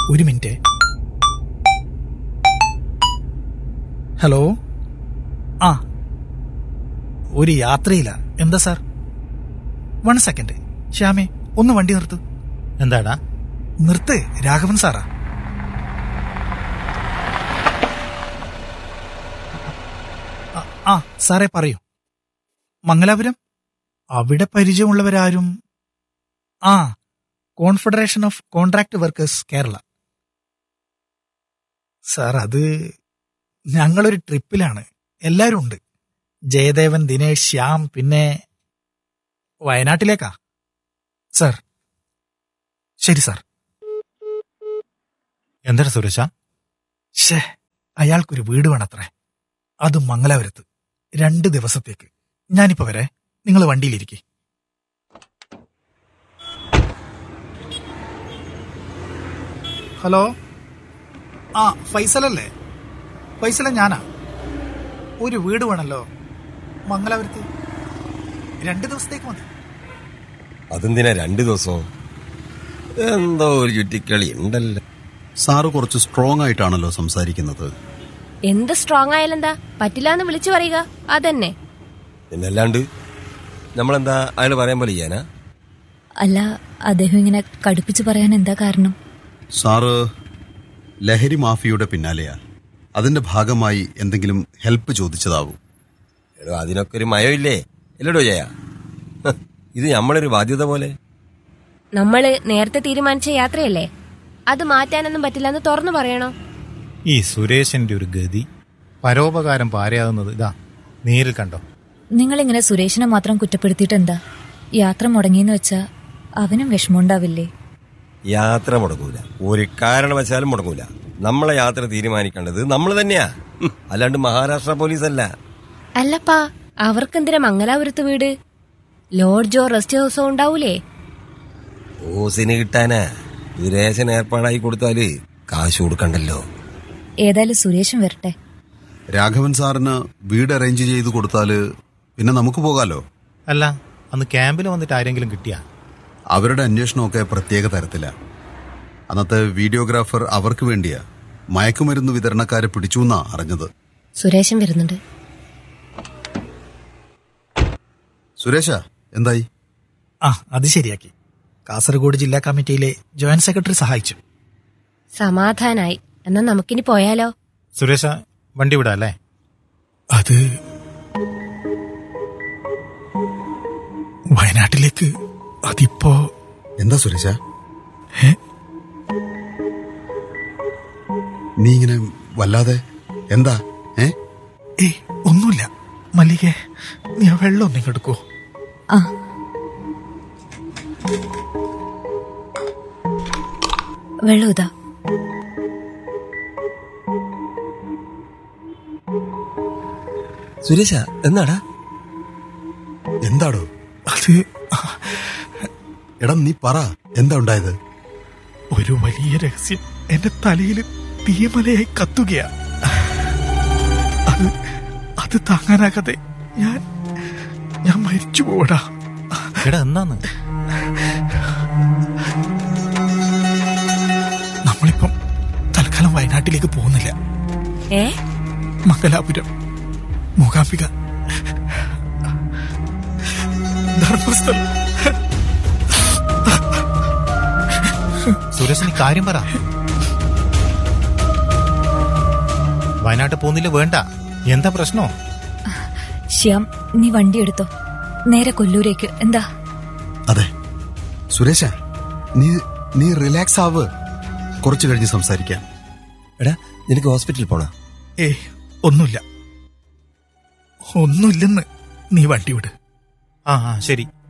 ഒരു minute hello ആ ഒരു യാത്രയില്ല എന്താ സാർ വൺ സെക്കൻഡ് ശ്യാമേ ഒന്ന് വണ്ടി നിർത്ത് എന്താടാ നിർത്ത് രാഘവൻ സാറാ ആ, ആ സാറേ പറയൂ മംഗലാപുരം അവിടെ പരിചയമുള്ളവരാരും ആ confederation of contract workers Kerala sir അത് ഞങ്ങളൊരു ട്രിപ്പിലാണ് എല്ലാരും ഉണ്ട് ജയദേവൻ ദിനേശ് ശ്യാം പിന്നെ വയനാട്ടിലേക്കാ സാർ ശരി സാർ എന്താടാ സുരേഷ ഷേ അയാൾക്കൊരു വീട് വേണത്രേ അത് മംഗലാപുരത്ത് രണ്ട് ദിവസത്തേക്ക് ഞാനിപ്പോ വരെ നിങ്ങൾ വണ്ടിയിലിരിക്കെ ഹലോ ആ ഫൈസലല്ലേ ഫൈസല ഞാനാ ഒരു വീട് വേണല്ലോ മംഗലാപുരത്ത് രണ്ട് ദിവസത്തേക്ക് മതി അതെന്തിനാ രണ്ടു ദിവസവും എന്തോ ഒരു ചുറ്റിക്കളി ഉണ്ടല്ലോ സാറ് കുറച്ച് സ്ട്രോങ് ആയിട്ടാണല്ലോ സംസാരിക്കുന്നത് എന്ത് സ്ട്രോങ് ആയാലെന്താ പറ്റില്ലാന്ന് വിളിച്ചു പറയുക അതന്നെ പിന്നല്ലാണ്ട് നമ്മളെന്താ അയാൾ പറയാൻ പോലെ ചെയ്യാനാ അല്ല അദ്ദേഹം ഇങ്ങനെ കടുപ്പിച്ച് പറയാൻ എന്താ കാരണം സാറ് ലഹരി മാഫിയയുടെ പിന്നാലെയാ അതിന്റെ ഭാഗമായി എന്തെങ്കിലും ഹെൽപ്പ് ചോദിച്ചതാവും എടോ അതിനൊക്കെ ഒരു മയമില്ലേ എല്ലടോ ജയ ഹ്, ഇത് നമ്മളൊരു ബാധ്യത പോലെ നമ്മള് നേരത്തെ തീരുമാനിച്ച യാത്രയല്ലേ അത് മാറ്റാനൊന്നും പറ്റില്ലെന്ന് തുറന്നു പറയണോ ഈ സുരേഷിന്റെ ഒരു ഗതി പരോപകാരം പാരയാകുന്നത് ഇതാ നേരിൽ കണ്ടോ നിങ്ങളിങ്ങനെ സുരേഷിനെ മാത്രം കുറ്റപ്പെടുത്തിയിട്ട് എന്താ യാത്ര മുടങ്ങിയെന്ന് വെച്ചാ അവനും വിഷമമുണ്ടാവില്ലേ യാത്ര മുടങ്ങൂല ഒരു കാരണവശാലും മുടങ്ങൂല നമ്മളെ യാത്ര തീരുമാനിക്കേണ്ടത് നമ്മൾ തന്നെയാ ഹും, അല്ലാണ്ട് മഹാരാഷ്ട്ര പോലീസ് അല്ല അല്ലപ്പാ അവർക്കെന്തിനാ മംഗലാപുരത്ത് വീട് ലോഡ്ജോ റെസ്റ്റ് ഹൗസോ ഉണ്ടാവൂലേ ഓസിന് കിട്ടാനാ ദുരേശൻ ഏർപ്പാടായി കൊടുത്താല് കാശ് കൊടുക്കണ്ടല്ലോ ഏതായാലും സുരേഷും വരട്ടെ രാഘവൻ സാറിന് വീട് അറേഞ്ച് ചെയ്ത് കൊടുത്താല് പിന്നെ നമുക്ക് പോകാലോ അല്ല അന്ന് ക്യാമ്പിൽ വന്നിട്ട് ആരെങ്കിലും കിട്ടിയാ അവരുടെ അന്വേഷണമൊക്കെ പ്രത്യേക തരത്തിലാ അന്നത്തെ വീഡിയോഗ്രാഫർ അവർക്ക് വേണ്ടിയാ മയക്കുമരുന്ന് വിതരണക്കാരെ പിടിച്ചു എന്നാ അറിഞ്ഞത് സുരേഷൻ വരുന്നുണ്ട് സുരേഷ എന്തായി ആ അത് ശരിയാക്കി കാസർഗോഡ് ജില്ലാ കമ്മിറ്റിയിലെ ജോയിന്റ് സെക്രട്ടറി സഹായിച്ചു സമാധാനായി എന്നാ നമുക്കിനി പോയാലോ സുരേഷ വണ്ടി വിടാ അല്ലേ അത് വയനാട്ടിലേക്ക് അതിപ്പോ എന്താ സുരേഷ ഏ? നീ ഇങ്ങനെ വല്ലാതെ എന്താ ഏ ഏയ് ഒന്നുമില്ല മല്ലികെ നീ ആ വെള്ളം ഒന്നും എടുക്കോ ആ വെള്ളം ഇതാ സുരേഷ എന്നാടാ എന്താടോ അത് എടാ നീ പറ എന്താ ഉണ്ടായത് ഒരു വലിയ രഹസ്യം എന്റെ തലയിൽ തീമലയായി കത്തുകയാ അത് അത് താങ്ങാനാകാതെ ഞാൻ ഞാൻ മരിച്ചു പോടാ എടാ എന്നാന്ന് നമ്മളിപ്പം തൽക്കാലം വയനാട്ടിലേക്ക് പോകുന്നില്ല ഏ മംഗലാപുരം മൂകാംബിക ധർമ്മസ്ഥലം സുരേഷ് നീ കാര്യം പറ വയനാട്ട് പോകുന്നില്ല വേണ്ട എന്താ പ്രശ്നോ ശ്യാം നീ വണ്ടി എടുത്തോ നേരെ കൊല്ലൂരേക്ക് എന്താ അതെ സുരേഷ നീ നീ റിലാക്സ് ആവ് കുറച്ചു കഴിഞ്ഞ് സംസാരിക്കാം എടാ നിനക്ക് ഹോസ്പിറ്റലിൽ പോണോ ഏയ് ഒന്നുമില്ല ഒന്നുമില്ലെന്ന് നീ വണ്ടി വിട് ആ ആ ശരി